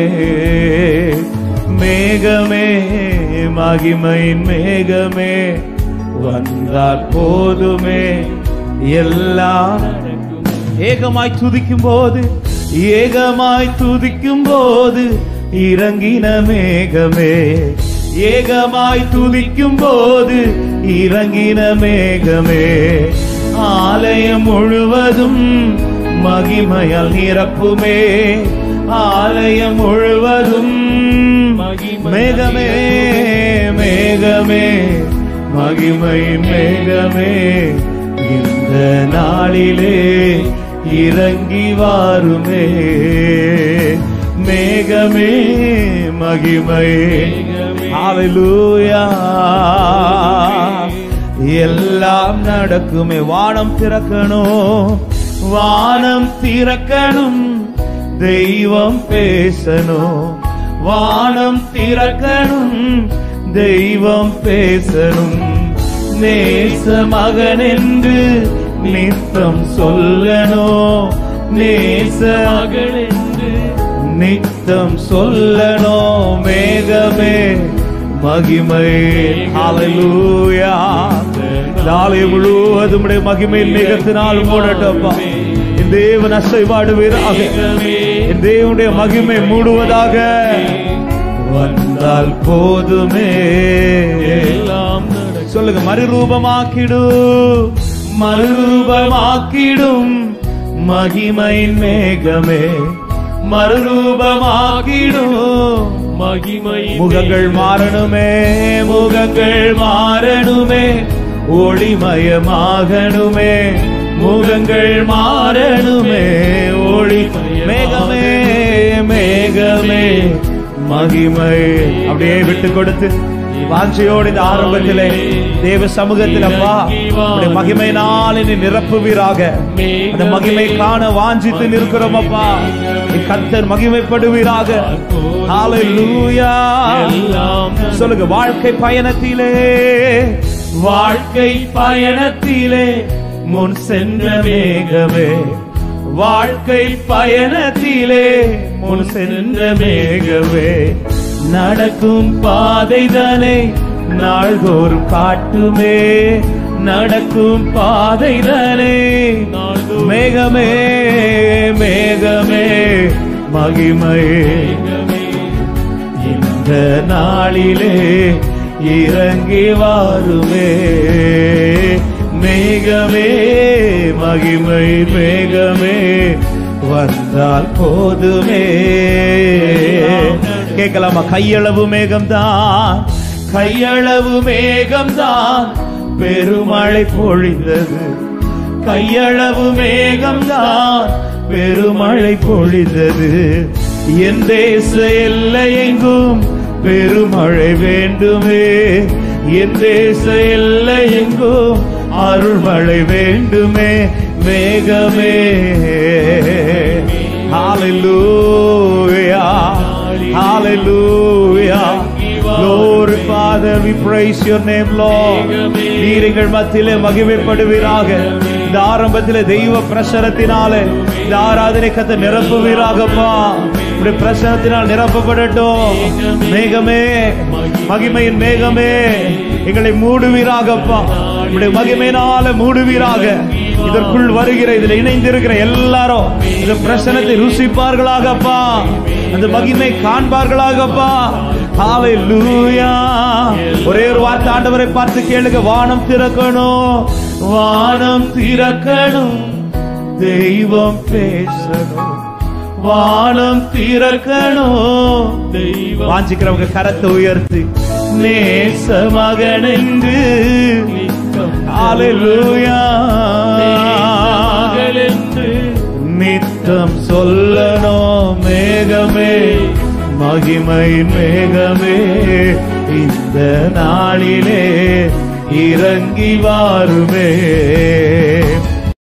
மேகமே மகிமையின் மேகமே வந்தால் போதுமே எல்லாம் ஏகமாய் துதிக்கும் போது ஏகமாய் துதிக்கும் போது இறங்கின மேகமே ஏகமாய் துதிக்கும் போது இறங்கின மேகமே ஆலயம் முழுவதும் மகிமையால் நிரப்புமே ஆலயம் முழுவதும் மேகமே மேகமே மகிமை மேகமே இந்த நாளிலே இறங்கி வாருமே மேகமே மகிமை ஹalleluya எல்லாம் நடக்குமே வானம் திறக்கணும் வானம் திறக்கணும் தெய்வம் பேசணும் வானம் திறக்கணும் தெய்வம் பேசணும் நேச மகன் என்று நித்தம் சொல்லணும் நேச மகன் என்று நித்தம் சொல்லணும் மேகமே மகிமை ஹalleluya நாளை முழுவதும் உடைய மகிமையில் மேகத்தினால் மூடட்டப்பா என் தேவன் அசைவாடுவீராக என் தேவனுடைய மகிமை மூடுவதாக வந்தால் போதுமே சொல்லுங்க மறுரூபமாக்கிடும் மறுரூபமாக்கிடும் மகிமையின் மேகமே மறுரூபமாக்கிடும் மகிமை முகங்கள் மாறணுமே முகங்கள் மாறணுமே ஒளிமயமாகணுமே முகங்கள் மாறணுமே ஒளி மேகமே மேகமே மகிமை அப்படியே விட்டு கொடுத்து வாஞ்சையோடு இந்த ஆரம்பத்திலே தேவ சமூகத்தில் அப்பா உம்முடைய மகிமையினால் என்னை நிரப்புவீராக அந்த மகிமை காண வாஞ்சித்து நிற்கிறோம் அப்பா என் கர்த்தர் மகிமைப்படுவீராக ஹalleluya சொல்லுங்க வாழ்க்கை பயணத்திலே வாழ்க்கை பயணத்திலே முன் சென்ற மேகமே வாழ்க்கை பயணத்திலே முன் சென்ற மேகமே நடக்கும் பாதைதானே நாள்தோறும் காட்டுமே நடக்கும் பாதைதானே மேகமே மேகமே மகிமை இந்த நாளிலே இறங்கி வாருமே மேகமே மகிமை மேகமே வந்தால் போதுமே கேட்கலாமா கையளவு மேகம்தான் கையளவு மேகம்தான் பெருமழை பொழிந்தது கையளவு மேகம்தான் பெருமழை பொழிந்தது என் தேச எல்லையெங்கும் பெருமழை வேண்டுமே என் தேச எல்லையெங்கும் அருள்மழை வேண்டுமே மேகமே Hallelujah. Hallelujah. Glory Father, we praise your name, Lord. நீர் எங்கள் மத்தியிலே மகிமைப்படுவீராக இந்த ஆரம்பத்திலே தெய்வ பிரசரத்தினாலே இந்த ஆராதனை கத்தை நிரப்புவீராகப்பா இப்படி பிரசனத்தினால் நிரப்பப்படட்டும் மேகமே மகிமையின் மேகமே எங்களை மூடுவீராகப்பா இப்படி மகிமையினால மூடுவீராக இதற்குள் வருகிற இதுல இணைந்திருக்கிற எல்லாரும் இந்த பிரசனத்தை ருசிப்பார்களாகப்பா அந்த மகிமை காண்பார்களாகப்பா ஹalleluya ஒரே ஒரு வார்த்தை ஆண்டவரை பார்த்து கேளுங்க வானம் திறக்கணும் வானம் திறக்கணும் தெய்வம் பேசணும் வானம் திறக்கணும் தெய்வம் வாஞ்சிக்கிறவங்க கரத்தை உயர்த்தி நேச மகன் என்று ஹalleluya நித்தம் சொல்லணும் மேகமே மகிமையின் மேகமே இந்த நாளிலே இறங்கி வாருமே